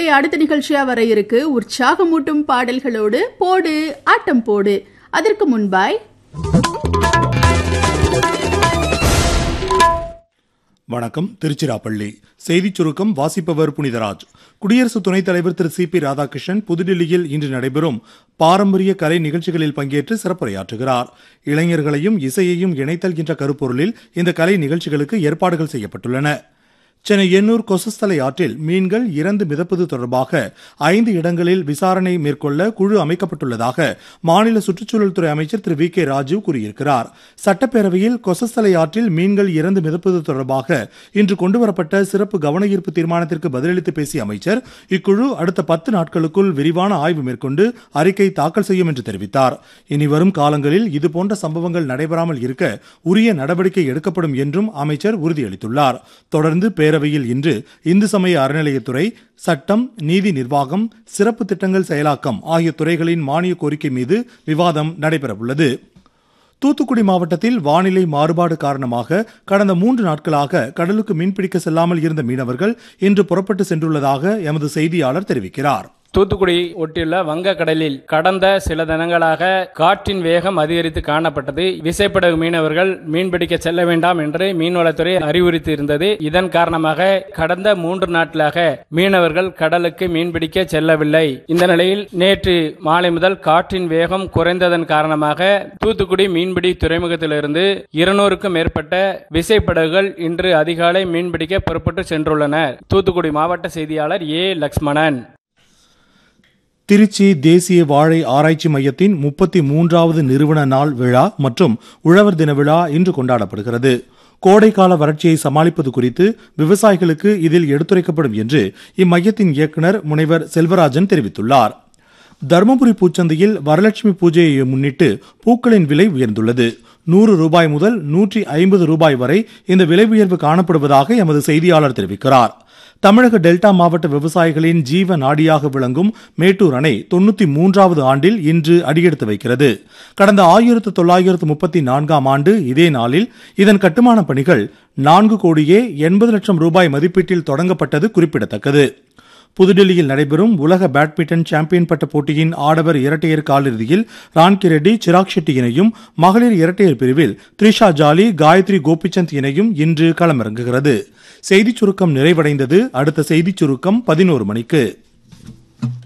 நேர்களே அடுத்த நிகழ்ச்சியா வர இருக்கு உற்சாகமூட்டும் பாடல்களோடு போடு ஆட்டம் போடு அதற்கு முன்பாய் வணக்கம் திருச்சிராப்பள்ளி செய்திச் சுருக்கம் வாசிப்பவர் புனிதராஜ் குடியரசு துணைத் தலைவர் திரு சி பி ராதாகிருஷ்ணன் புதுடில்லியில் இன்று நடைபெறும் பாரம்பரிய கலை நிகழ்ச்சிகளில் பங்கேற்று சிறப்புரையாற்றுகிறார் இளைஞர்களையும் இசையையும் இணைத்தல் என்ற கருப்பொருளில் இந்த கலை நிகழ்ச்சிகளுக்கு ஏற்பாடுகள் செய்யப்பட்டுள்ளன சென்னை எண்ணூர் கொசஸ்தலை ஆற்றில் மீன்கள் இறந்து மிதப்பது தொடர்பாக ஐந்து இடங்களில் விசாரணை மேற்கொள்ள குழு அமைக்கப்பட்டுள்ளதாக மாநில சுற்றுச்சூழல் துறை அமைச்சர் திரு வி கே ராஜு கூறியிருக்கிறார் சட்டப்பேரவையில் கொசஸ்தலை ஆற்றில் மீன்கள் இறந்து மிதப்பது தொடர்பாக இன்று கொண்டுவரப்பட்ட சிறப்பு கவன ஈர்ப்பு தீர்மானத்திற்கு பதிலளித்து பேசிய அமைச்சர் இக்குழு அடுத்த பத்து நாட்களுக்குள் விரிவான ஆய்வு மேற்கொண்டு அறிக்கை தாக்கல் செய்யும் என்று தெரிவித்தார் இனி வரும் காலங்களில் இதுபோன்ற சம்பவங்கள் நடைபெறாமல் இருக்க உரிய நடவடிக்கை எடுக்கப்படும் என்றும் அமைச்சர் உறுதியளித்துள்ளார் தொடர்ந்து பேரவையில் இன்று இந்து சமய அறநிலையத்துறை சட்டம் நீதி நிர்வாகம் சிறப்பு திட்டங்கள் செயலாக்கம் ஆகிய துறைகளின் மானிய கோரிக்கை மீது விவாதம் நடைபெறவுள்ளது தூத்துக்குடி மாவட்டத்தில் வானிலை மாறுபாடு காரணமாக கடந்த மூன்று நாட்களாக கடலுக்கு மீன்பிடிக்க செல்லாமல் இருந்த மீனவர்கள் இன்று புறப்பட்டு சென்றுள்ளதாக எமது செய்தியாளர் தெரிவிக்கிறார் தூத்துக்குடி ஒட்டியுள்ள வங்கக்கடலில் கடந்த சில தினங்களாக காற்றின் வேகம் அதிகரித்து காணப்பட்டது விசைப்படகு மீனவர்கள் மீன்பிடிக்க செல்ல வேண்டாம் என்று மீன்வளத்துறை அறிவுறுத்தி இருந்தது இதன் காரணமாக கடந்த மூன்று நாட்களாக மீனவர்கள் கடலுக்கு மீன்பிடிக்க செல்லவில்லை இந்த நிலையில் நேற்று மாலை முதல் காற்றின் வேகம் குறைந்ததன் காரணமாக தூத்துக்குடி மீன்பிடி துறைமுகத்திலிருந்து இருநூறுக்கும் மேற்பட்ட விசைப்படகுகள் இன்று அதிகாலை மீன்பிடிக்க புறப்பட்டு சென்றுள்ளன தூத்துக்குடி மாவட்ட செய்தியாளர் ஏ லக்ஷ்மணன் திருச்சி தேசிய வாழை ஆராய்ச்சி மையத்தின் முப்பத்தி மூன்றாவது நிறுவன நாள் விழா மற்றும் உழவர் தின விழா இன்று கொண்டாடப்படுகிறது கோடைக்கால வறட்சியை சமாளிப்பது குறித்து விவசாயிகளுக்கு இதில் எடுத்துரைக்கப்படும் என்று இம்மையத்தின் இயக்குநர் முனைவர் செல்வராஜன் தெரிவித்துள்ளார் தருமபுரி பூச்சந்தையில் வரலட்சுமி பூஜையை முன்னிட்டு பூக்களின் விலை உயர்ந்துள்ளது நூறு ரூபாய் முதல் நூற்றி ஐம்பது ரூபாய் வரை இந்த விலை உயர்வு காணப்படுவதாக எமது செய்தியாளர் தெரிவிக்கிறார் தமிழக டெல்டா மாவட்ட விவசாயிகளின் ஜீவ நாடியாக விளங்கும் மேட்டூர் அணை தொண்ணூத்தி மூன்றாவது ஆண்டில் இன்று அடியெடுத்து வைக்கிறது கடந்த ஆயிரத்து தொள்ளாயிரத்து முப்பத்தி நான்காம் ஆண்டு இதே நாளில் இதன் கட்டுமான பணிகள் நான்கு கோடியே எண்பது லட்சம் ரூபாய் மதிப்பீட்டில் தொடங்கப்பட்டது குறிப்பிடத்தக்கது புதுடெல்லியில் நடைபெறும் உலக பேட்மிண்டன் சாம்பியன் பட்ட போட்டியின் ஆடவர் இரட்டையர் காலிறுதியில் ரான்கி ரெட்டி சிராக் ஷெட்டி இணையும் மகளிர் இரட்டையர் பிரிவில் த்ரிஷா ஜாலி காயத்ரி கோபிச்சந்த் இணையும் இன்று களமிறங்குகிறது செய்திச் சுருக்கம் நிறைவடைந்தது அடுத்த செய்திச் சுருக்கம் பதினோரு மணிக்கு